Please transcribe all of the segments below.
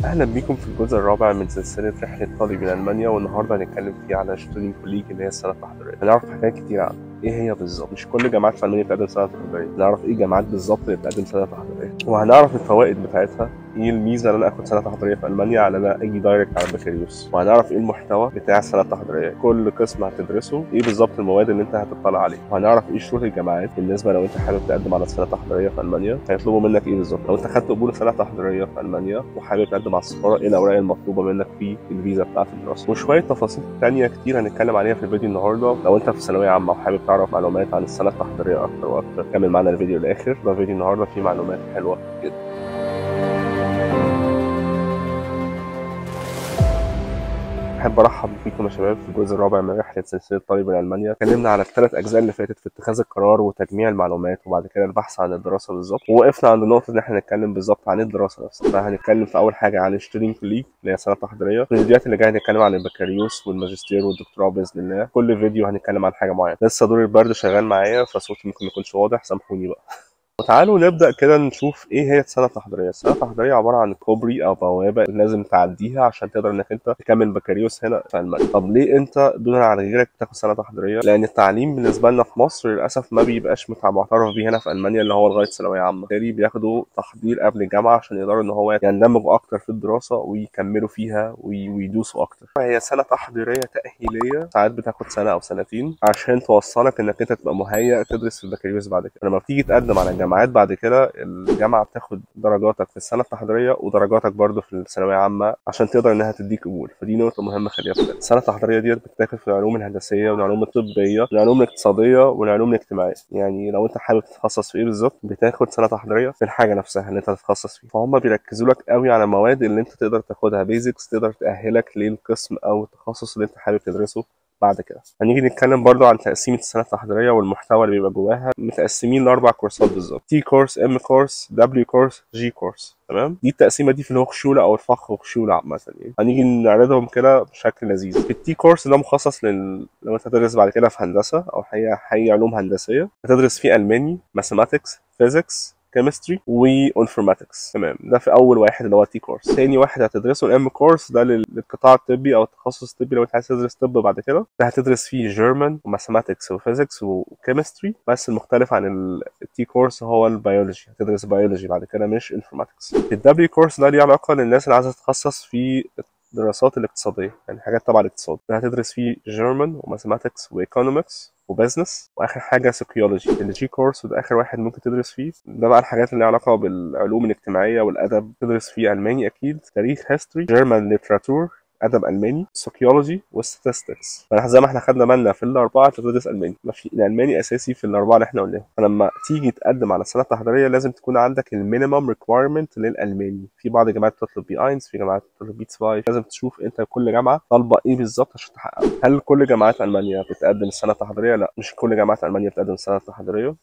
اهلا بيكم في الجزء الرابع من سلسله رحله طالب الى المانيا والنهارده هنتكلم فيه على شتودين كوليج اللي هي السنه التحضيريه هنعرف حاجات كتير عنها ايه هي بالظبط مش كل جامعات في المانيا بتقدم سنه تحضيريه هنعرف ايه جامعات بالظبط اللي بتقدم سنه تحضيريه وهنعرف الفوائد بتاعتها ايه الميزه ان انا اخد سنه تحضيريه في المانيا على ان انا اجي دايركت على البكالوريوس وهنعرف ايه المحتوى بتاع السنه التحضيريه كل قسم هتدرسه ايه بالظبط المواد اللي انت هتطلع عليه وهنعرف ايه شروط الجامعات بالنسبه لو انت حابب تقدم على سنه تحضيريه في المانيا هيطلبوا منك ايه بالظبط لو انت خدت قبول سنه تحضيريه في المانيا وحابب تقدم على السفاره ايه الاوراق المطلوبه منك في الفيزا بتاعه الدراسه وشويه تفاصيل تانية كتير هنتكلم عليها في الفيديو النهارده لو انت في ثانويه عامه وحابب تعرف معلومات عن السنه التحضيريه اكتر واكتر كمل معانا الفيديو للاخر ده فيديو النهارده فيه معلومات حلوه جدا احب ارحب بيكم يا شباب في الجزء الرابع من رحله سلسله طالب الى المانيا اتكلمنا على الثلاث اجزاء اللي فاتت في اتخاذ القرار وتجميع المعلومات وبعد كده البحث عن الدراسه بالظبط ووقفنا عند النقطه ان احنا نتكلم بالظبط عن الدراسه نفسها فهنتكلم في اول حاجه عن الشتودين كوليج اللي هي سنه تحضيريه في الفيديوهات اللي جايه هنتكلم عن البكالوريوس والماجستير والدكتوراه باذن الله كل فيديو هنتكلم عن حاجه معينه لسه دور البرد شغال معايا فصوتي ممكن ما يكونش واضح سامحوني بقى وتعالوا نبدا كده نشوف ايه هي السنه التحضيريه السنه التحضيريه عباره عن كوبري او بوابه لازم تعديها عشان تقدر انك انت تكمل بكالوريوس هنا في المانيا طب ليه انت دون عن غيرك تاخد سنه تحضيريه لان التعليم بالنسبه لنا في مصر للاسف ما بيبقاش معترف بيه هنا في المانيا اللي هو لغايه ثانويه عامه بالتالي بياخدوا تحضير قبل الجامعه عشان يقدروا ان هو يندمجوا اكتر في الدراسه ويكملوا فيها ويدوسوا اكتر هي سنه تحضيريه تاهيليه ساعات بتاخد سنه او سنتين عشان توصلك انك انت تبقى مهيئ تدرس في البكالوريوس بعد كده لما بتيجي تقدم على الجامعات بعد كده الجامعه بتاخد درجاتك في السنه التحضيريه ودرجاتك برضه في الثانويه عامه عشان تقدر انها تديك قبول فدي نقطه مهمه خليها في بالك السنه التحضيريه ديت بتتاخد في العلوم الهندسيه والعلوم الطبيه والعلوم الاقتصاديه والعلوم الاجتماعيه يعني لو انت حابب تتخصص في ايه بالظبط بتاخد سنه تحضيريه في الحاجه نفسها اللي انت هتتخصص فيها فهم بيركزوا لك قوي على المواد اللي انت تقدر تاخدها بيزكس تقدر تاهلك للقسم او التخصص اللي انت حابب تدرسه بعد كده هنيجي نتكلم برضو عن تقسيمة السنة التحضيرية والمحتوى اللي بيبقى جواها متقسمين لأربع كورسات بالظبط تي كورس ام كورس دبليو كورس جي كورس تمام دي التقسيمه دي في الهوخشوله او الفخ هوخشوله عامه يعني هنيجي نعرضهم كده بشكل لذيذ في التي كورس ده مخصص لل... لو انت هتدرس بعد كده في هندسه او حي حي علوم هندسيه هتدرس فيه الماني ماثيماتكس فيزيكس كيمستري وانفورماتكس تمام ده في اول واحد اللي هو تي كورس تاني واحد هتدرسه الام كورس ده للقطاع الطبي او التخصص الطبي لو انت عايز تدرس طب بعد كده ده هتدرس فيه جيرمان وماثيماتكس وفيزيكس وكيمستري بس المختلف عن التي كورس هو البيولوجي هتدرس بيولوجي بعد كده مش انفورماتكس الدبليو كورس ده ليه علاقه للناس اللي عايزه تتخصص في الدراسات الاقتصاديه يعني حاجات تبع الاقتصاد ده هتدرس فيه جيرمان وماثيماتكس وايكونومكس وبزنس واخر حاجه سيكيولوجي الجي كورس وده اخر واحد ممكن تدرس فيه ده بقى الحاجات اللي لها علاقه بالعلوم الاجتماعيه والادب تدرس فيه الماني اكيد تاريخ هيستوري جيرمان ليتراتور ادب الماني سوكيولوجي وستاتستكس فاحنا زي ما احنا خدنا بالنا في الاربعه انت بتدرس الماني ما في الالماني اساسي في الاربعه اللي احنا قلناهم فلما تيجي تقدم على السنه التحضيريه لازم تكون عندك المينيمم ريكوايرمنت للالماني في بعض الجامعات بتطلب بي 1 في جامعات بتطلب بي 2 لازم تشوف انت كل جامعه طالبه ايه بالظبط عشان تحققه هل كل جامعات المانيا بتقدم السنه التحضيريه لا مش كل جامعات المانيا بتقدم السنه التحضيريه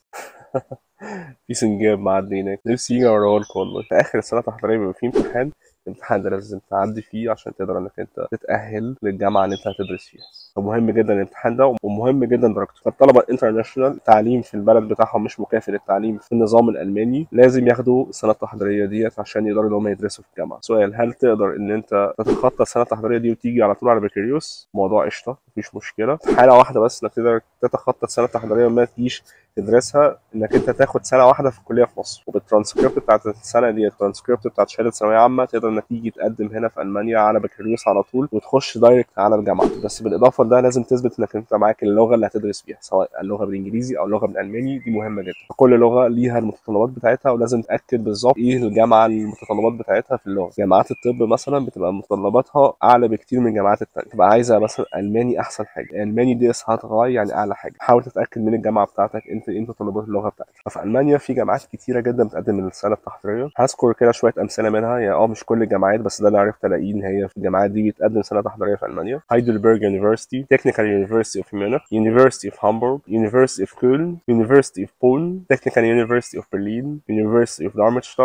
في سنجاب معدي هناك نفسي يجي اوريه لكم والله في اخر السنه التحضيريه بيبقى في امتحان الامتحان ده لازم تعدي فيه عشان تقدر انك انت تتاهل للجامعه اللي انت هتدرس فيها فمهم جدا الامتحان ده ومهم جدا درجته فالطلبه الانترناشونال التعليم في البلد بتاعهم مش مكافئ للتعليم في النظام الالماني لازم ياخدوا السنه التحضيريه ديت عشان يقدروا ان هم يدرسوا في الجامعه سؤال هل تقدر ان انت تتخطى السنه التحضيريه دي وتيجي على طول على بكالوريوس موضوع قشطه مفيش مشكله في حاله واحده بس انك تقدر تتخطى السنه التحضيريه وما تجيش تدرسها انك انت تاخد سنه واحده في الكليه في مصر وبالترانسكريبت بتاعت السنه دي الترانسكريبت بتاعت شهاده ثانويه عامه تقدر انك تيجي تقدم هنا في المانيا على بكالوريوس على طول وتخش دايركت على الجامعه بس بالاضافه لده لازم تثبت انك انت معاك اللغه اللي هتدرس بيها سواء اللغه بالانجليزي او اللغه بالالماني دي مهمه جدا كل لغه ليها المتطلبات بتاعتها ولازم تاكد بالظبط ايه الجامعه المتطلبات بتاعتها في اللغه جامعات الطب مثلا بتبقى متطلباتها اعلى بكتير من الجامعات الثانيه تبقى عايزه مثلا الماني احسن حاجه الالماني دي اسهات غايه يعني اعلى حاجه حاول تتاكد من الجامعه بتاعتك انت ايه متطلبات اللغه بتاعتك ففي المانيا في جامعات كتيره جدا بتقدم السنه التحضيريه هذكر كده شويه امثله منها يعني اه مش كل الجامعات بس ده اللي عرفت الاقيه ان هي في الجامعات دي بتقدم سنه تحضيريه في المانيا هايدلبرج يونيفرسيتي تكنيكال يونيفرسيتي اوف ميونخ يونيفرسيتي اوف هامبورغ يونيفرسيتي اوف كولن يونيفرسيتي اوف بولن تكنيكال يونيفرسيتي اوف برلين يونيفرسيتي اوف دارمشتات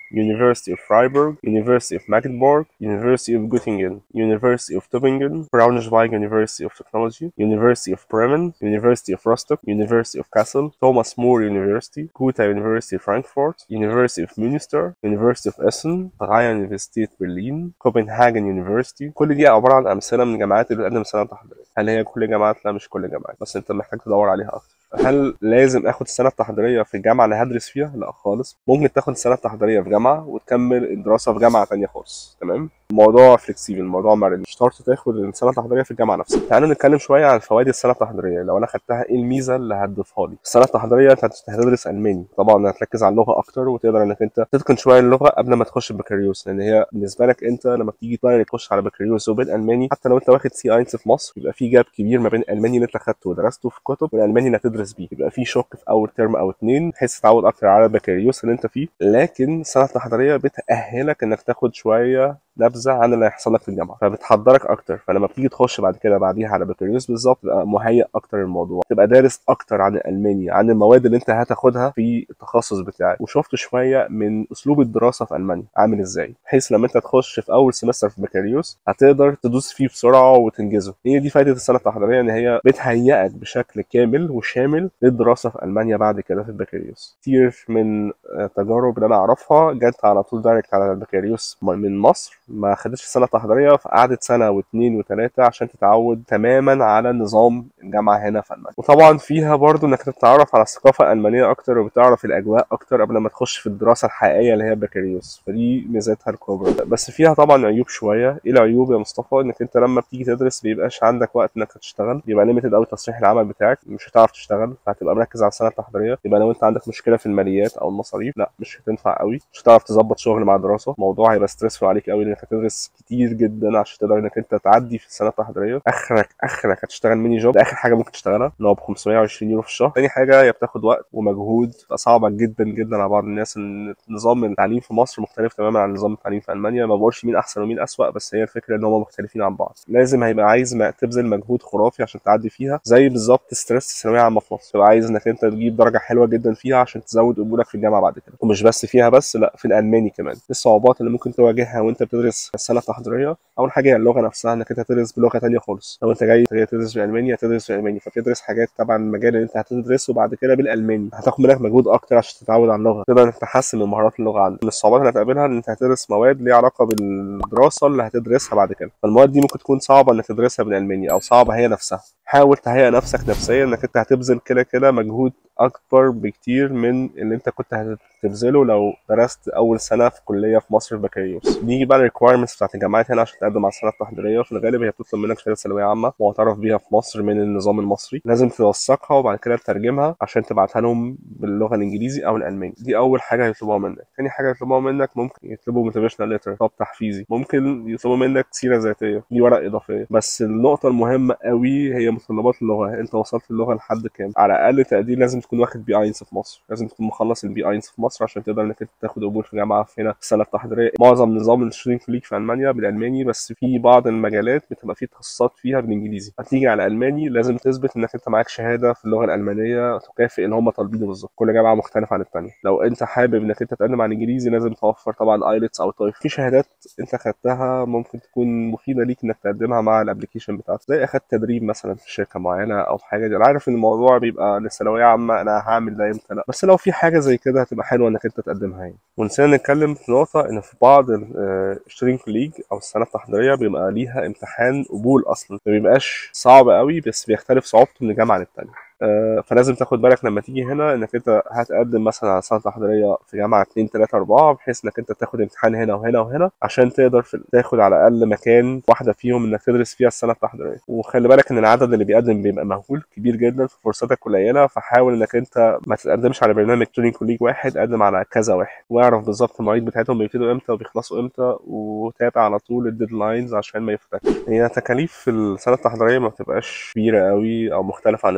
University of Freiburg, University of Magdeburg, University of Göttingen, University of Tübingen, Braunschweig University of Technology, University of Bremen, University of Rostock, University of Kassel, Thomas More University, Goethe University Frankfurt, University of Münster, University of Essen, Freie Universität Berlin, Copenhagen University كل دي عبارة عن أمثلة من الجامعات اللي بتقدم سنة تحضيرية هل هي كل الجامعات؟ لا مش كل الجامعات بس أنت محتاج تدور عليها أكتر هل لازم اخد السنه التحضيريه في الجامعه اللي هدرس فيها؟ لا خالص ممكن تاخد السنه التحضيريه في جامعه وتكمل الدراسه في جامعه تانية خالص تمام الموضوع فليكسيبل الموضوع مرن مش شرط تاخد السنه التحضيريه في الجامعه نفسها تعالوا نتكلم شويه عن فوائد السنه التحضيريه لو انا خدتها ايه الميزه اللي هتضيفها لي السنه التحضيريه انت هتدرس الماني طبعا هتركز على اللغه اكتر وتقدر انك انت تتقن شويه اللغه قبل ما تخش البكالوريوس لان هي بالنسبه لك انت لما بتيجي دايركت تخش على بكالوريوس وبالالماني حتى لو انت واخد سي اينس في مصر يبقى في جاب كبير ما بين الالماني اللي انت خدته ودرسته في كتب والالماني اللي هتدرس بيه يبقى في شوك في اول ترم او اتنين بحيث تتعود اكتر على البكالوريوس اللي انت فيه لكن السنه التحضيريه بتاهلك انك تاخد شويه نبذه عن اللي هيحصل لك في الجامعه فبتحضرك اكتر فلما بتيجي تخش بعد كده بعديها على بكالوريوس بالظبط تبقى مهيئ اكتر للموضوع تبقى دارس اكتر عن الالماني عن المواد اللي انت هتاخدها في التخصص بتاعك وشفت شويه من اسلوب الدراسه في المانيا عامل ازاي بحيث لما انت تخش في اول سمستر في بكالوريوس هتقدر تدوس فيه بسرعه وتنجزه هي دي فائده السنه التحضيريه ان هي بتهيئك بشكل كامل وشامل للدراسه في المانيا بعد كده في البكالوريوس كتير من التجارب اللي انا اعرفها جت على طول دايركت على البكالوريوس من مصر ما خدتش السنه التحضيريه فقعدت سنه واثنين وثلاثه عشان تتعود تماما على نظام الجامعه هنا في المانيا وطبعا فيها برضو انك تتعرف على الثقافه الالمانيه اكتر وبتعرف الاجواء اكتر قبل ما تخش في الدراسه الحقيقيه اللي هي البكالوريوس فدي ميزاتها الكبرى بس فيها طبعا عيوب شويه ايه العيوب يا مصطفى انك انت لما بتيجي تدرس بيبقاش عندك وقت انك تشتغل بيبقى ليميتد قوي تصريح العمل بتاعك مش هتعرف تشتغل فهتبقى مركز على السنه التحضيريه يبقى لو انت عندك مشكله في الماليات او المصاريف لا مش هتنفع قوي مش هتعرف تظبط شغل مع دراسه الموضوع هيبقى ستريسفul عليك قوي انك هتدرس كتير جدا عشان تقدر انك انت تعدي في السنه التحضيريه اخرك اخرك هتشتغل ميني جوب ده اخر حاجه ممكن تشتغلها اللي هو ب 520 يورو في الشهر تاني حاجه هي بتاخد وقت ومجهود تبقى صعبه جدا جدا على بعض الناس ان نظام التعليم في مصر مختلف تماما عن نظام التعليم في المانيا ما بقولش مين احسن ومين اسوأ بس هي الفكره ان هم مختلفين عن بعض لازم هيبقى عايز ما تبذل مجهود خرافي عشان تعدي فيها زي بالظبط ستريس الثانويه عامه في مصر تبقى عايز انك انت تجيب درجه حلوه جدا فيها عشان تزود قبولك في الجامعه بعد كده ومش بس فيها بس لا في الالماني كمان الصعوبات اللي ممكن تواجهها وانت بتدرس السنه التحضيريه اول حاجه هي اللغه نفسها انك انت تدرس بلغه تانية خالص لو انت جاي تدرس بالالماني هتدرس بالالماني فبتدرس حاجات تبع المجال اللي انت هتدرسه بعد كده بالالماني هتاخد منك مجهود اكتر عشان تتعود على اللغه تقدر انك تحسن من مهارات اللغه عندك من الصعوبات اللي هتقابلها ان انت هتدرس مواد ليها علاقه بالدراسه اللي هتدرسها بعد كده فالمواد دي ممكن تكون صعبه انك تدرسها بالالماني او صعبه هي نفسها حاول تهيئ نفسك نفسيا انك انت هتبذل كده كده مجهود اكبر بكتير من اللي انت كنت هتبذله لو درست اول سنه في كليه في مصر في بكالوريوس نيجي بقى الريكوايرمنتس بتاعت الجامعات هنا عشان تقدم على السنه التحضيريه في الغالب هي بتطلب منك شهاده ثانويه عامه معترف بيها في مصر من النظام المصري لازم توثقها وبعد كده تترجمها عشان تبعتها لهم باللغه الانجليزي او الالماني دي اول حاجه هيطلبوها منك تاني حاجه يطلبوها منك ممكن يطلبوا موتيفيشنال ليتر خطاب تحفيزي ممكن يطلبوا منك سيره ذاتيه دي ورق اضافيه بس النقطه المهمه قوي هي متطلبات اللغه انت وصلت اللغه لحد كام على اقل تقدير لازم تكون واخد بي اينس في مصر لازم تكون مخلص البي اينس في مصر عشان تقدر انك انت تاخد قبول في جامعه في هنا في السنه التحضيريه معظم نظام الشرينك ليك في المانيا بالالماني بس في بعض المجالات بتبقى في تخصصات فيها بالانجليزي هتيجي على الالماني لازم تثبت انك انت معاك شهاده في اللغه الالمانيه تكافئ اللي هم طالبينه بالظبط كل جامعه مختلفه عن الثانيه لو انت حابب انك انت تقدم على الانجليزي لازم توفر طبعا ايلتس او تويفل في شهادات انت خدتها ممكن تكون مفيده ليك انك تقدمها مع الابلكيشن بتاعتك زي اخدت تدريب مثلا في شركه معينه او في حاجه دي انا عارف ان الموضوع بيبقى للثانويه عامه انا هعمل ده امتى لا بس لو في حاجه زي كده هتبقى حلوه انك انت تقدمها يعني ونسينا نتكلم في نقطه ان في بعض الشرينك ليج او السنه التحضيريه بيبقى ليها امتحان قبول اصلا ما بيبقاش صعب قوي بس بيختلف صعوبته من جامعه للتانيه آه، فلازم تاخد بالك لما تيجي هنا انك انت هتقدم مثلا على سنه تحضيريه في جامعه 2 3 4 بحيث انك انت تاخد امتحان هنا وهنا وهنا عشان تقدر في تاخد على الاقل مكان واحده فيهم انك تدرس فيها السنه التحضيريه وخلي بالك ان العدد اللي بيقدم بيبقى مهول كبير جدا ففرصتك قليله فحاول انك انت ما تقدمش على برنامج تريننج كوليج واحد قدم على كذا واحد واعرف بالظبط المواعيد بتاعتهم بيبتدوا امتى وبيخلصوا امتى وتابع على طول الديدلاينز عشان ما يفوتكش هي تكاليف في السنه التحضيريه ما بتبقاش كبيره قوي او مختلفه عن الدراسه نفسها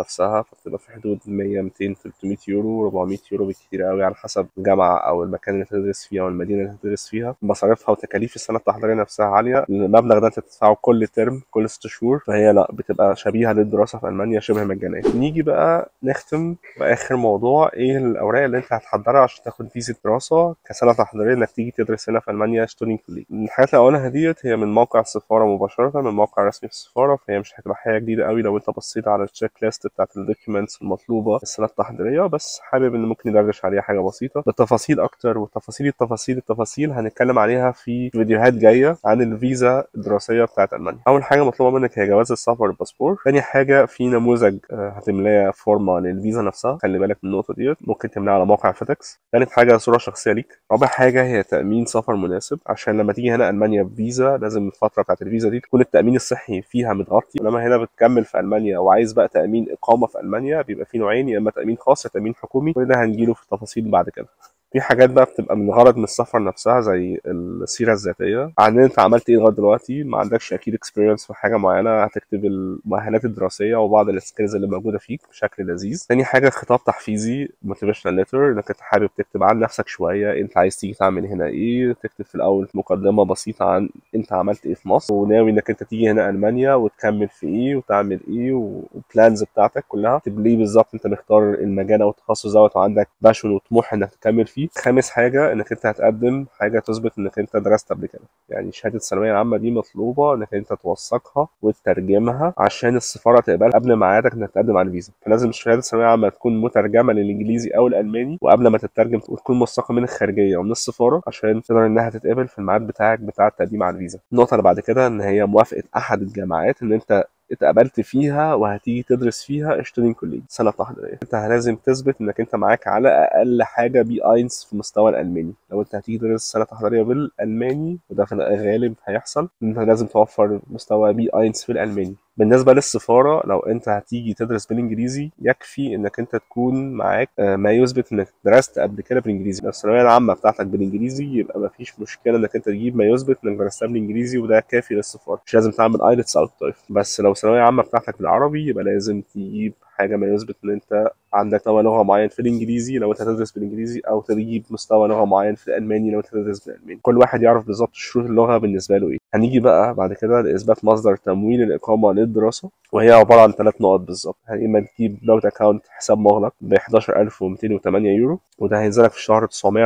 نفسها فبتبقى في حدود 100 200 300 يورو 400 يورو بالكتير قوي على حسب الجامعه او المكان اللي تدرس فيه او المدينه اللي تدرس فيها مصاريفها وتكاليف السنه التحضيريه نفسها عاليه المبلغ ده انت تدفعه كل ترم كل ست شهور فهي لا بتبقى شبيهه للدراسه في المانيا شبه مجانيه نيجي بقى نختم باخر موضوع ايه الاوراق اللي انت هتحضرها عشان تاخد فيزا دراسه كسنه تحضيريه انك تيجي تدرس هنا في المانيا ستودنت كوليج الحاجات اللي هقولها ديت هي من موقع السفاره مباشره من موقع رسمي في السفاره فهي مش هتبقى حاجه جديده قوي لو انت بصيت على التشيك ليست بتاعت الدوكيومنتس المطلوبه في السنه التحضيريه بس حابب ان ممكن ندردش عليها حاجه بسيطه بالتفاصيل اكتر وتفاصيل التفاصيل التفاصيل هنتكلم عليها في فيديوهات جايه عن الفيزا الدراسيه بتاعت المانيا اول حاجه مطلوبه منك هي جواز السفر والباسبور تاني حاجه في نموذج آه، هتملاه فورمه للفيزا نفسها خلي بالك من النقطه ديت ممكن تملاها على موقع فيتكس تالت حاجه صوره شخصيه ليك رابع حاجه هي تامين سفر مناسب عشان لما تيجي هنا المانيا بفيزا لازم الفتره بتاعت الفيزا دي تكون التامين الصحي فيها متغطي ولما هنا بتكمل في المانيا وعايز بقى تامين اقامه في المانيا بيبقى في نوعين يا اما تامين خاص يا تامين حكومي وده هنجيله في التفاصيل بعد كده في حاجات بقى بتبقى من غرض من السفر نفسها زي السيره الذاتيه عن انت عملت ايه لغايه دلوقتي ما عندكش اكيد اكسبيرينس في حاجه معينه هتكتب المؤهلات الدراسيه وبعض السكيلز اللي موجوده فيك بشكل لذيذ تاني حاجه خطاب تحفيزي موتيفيشنال ليتر انك انت حابب تكتب عن نفسك شويه انت عايز تيجي تعمل هنا ايه تكتب في الاول مقدمه بسيطه عن انت عملت ايه في مصر وناوي انك انت تيجي هنا المانيا وتكمل في ايه وتعمل ايه والبلانز بتاعتك كلها تكتب ليه بالظبط انت مختار المجال او التخصص دوت وعندك باشون وطموح انك تكمل فيه خامس حاجه انك انت هتقدم حاجه تثبت انك انت درست قبل كده يعني شهاده الثانويه العامه دي مطلوبه انك انت توثقها وتترجمها عشان السفاره تقبلها قبل ميعادك انك تقدم على الفيزا فلازم شهاده الثانويه العامه تكون مترجمه للانجليزي او الالماني وقبل ما تترجم تكون موثقه من الخارجيه ومن السفاره عشان تقدر انها تتقبل في الميعاد بتاعك بتاع التقديم على الفيزا النقطه اللي بعد كده ان هي موافقه احد الجامعات ان انت اتقبلت فيها وهتيجي تدرس فيها اشترين كلية سنة تحضيرية انت لازم تثبت انك انت معاك على اقل حاجة بي اينس في مستوى الالماني لو انت هتيجي تدرس سنة تحضيرية بالالماني وده في الغالب هيحصل انت لازم توفر مستوى بي اينس في الالماني بالنسبة للسفارة لو انت هتيجي تدرس بالانجليزي يكفي انك انت تكون معاك آه، ما يثبت انك درست قبل كده بالانجليزي لو الثانوية العامة بتاعتك بالانجليزي يبقى مفيش مشكلة انك انت تجيب ما يثبت انك درستها بالانجليزي وده كافي للسفارة مش لازم تعمل ايلتس او تويفل بس لو الثانوية العامة بتاعتك بالعربي يبقى لازم تجيب حاجه ما يثبت ان انت عندك مستوى لغه معين في الانجليزي لو انت هتدرس بالانجليزي او تجيب مستوى لغه معين في الالماني لو انت هتدرس بالالماني كل واحد يعرف بالظبط شروط اللغه بالنسبه له ايه هنيجي بقى بعد كده لاثبات مصدر تمويل الاقامه للدراسه وهي عباره عن ثلاث نقط بالظبط يعني اما تجيب لوت اكونت حساب مغلق ب 11208 يورو وده هينزلك في الشهر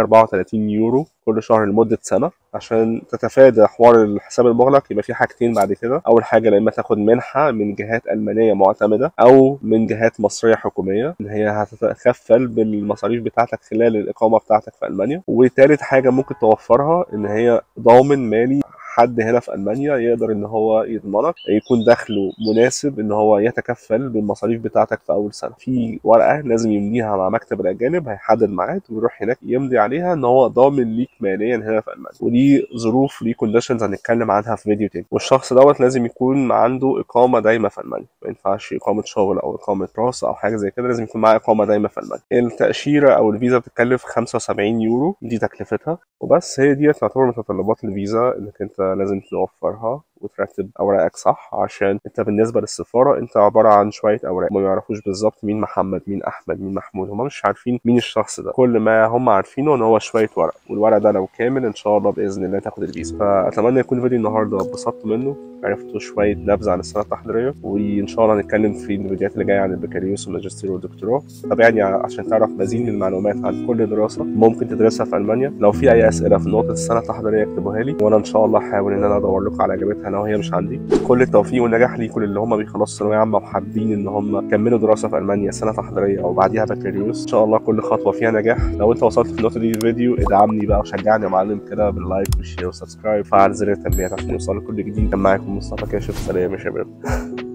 934 يورو كل شهر لمده سنه عشان تتفادى حوار الحساب المغلق يبقى في حاجتين بعد كده اول حاجه لما تاخد منحه من جهات المانيه معتمده او من جهات مصريه حكوميه ان هي هتتكفل بالمصاريف بتاعتك خلال الاقامه بتاعتك في المانيا وتالت حاجه ممكن توفرها ان هي ضامن مالي حد هنا في المانيا يقدر ان هو يضمنك يكون دخله مناسب ان هو يتكفل بالمصاريف بتاعتك في اول سنه في ورقه لازم يمليها مع مكتب الاجانب هيحدد ميعاد ويروح هناك يمضي عليها ان هو ضامن ليك ماليا هنا في المانيا ودي ظروف ليه كونديشنز هنتكلم عنها في فيديو تاني والشخص دوت لازم يكون عنده اقامه دايمه في المانيا ما ينفعش اقامه شغل او اقامه دراسه او حاجه زي كده لازم يكون معاه اقامه دايمه في المانيا التاشيره او الفيزا بتتكلف 75 يورو دي تكلفتها وبس هي دي تعتبر متطلبات الفيزا انك انت لازم توفرها وترتب اوراقك صح عشان انت بالنسبه للسفاره انت عباره عن شويه اوراق ما يعرفوش بالظبط مين محمد مين احمد مين محمود هم مش عارفين مين الشخص ده كل ما هم عارفينه ان هو شويه ورق والورق ده لو كامل ان شاء الله باذن الله تاخد الفيزا فاتمنى يكون فيديو النهارده اتبسطت منه عرفتوا شويه نبذه عن السنه التحضيريه وان شاء الله هنتكلم في الفيديوهات اللي جايه عن البكالوريوس والماجستير والدكتوراه تابعني عشان تعرف مزيد من المعلومات عن كل دراسه ممكن تدرسها في المانيا لو في اي اسئله في نقطه السنه التحضيريه اكتبوها لي وانا ان شاء الله هحاول ان انا ادور لكم على اجابتها لو هي مش عندي كل التوفيق والنجاح ليكم اللي هم بيخلصوا ثانويه عامه وحابين ان هم يكملوا دراسه في المانيا سنه تحضيريه او بعديها بكالوريوس ان شاء الله كل خطوه فيها نجاح لو انت وصلت في النقطه دي الفيديو ادعمني بقى وشجعني يا معلم كده باللايك والشير والسبسكرايب وفعل زر التنبيهات عشان يوصلك كل جديد كان معاكم مصطفى كاشف سلام يا شباب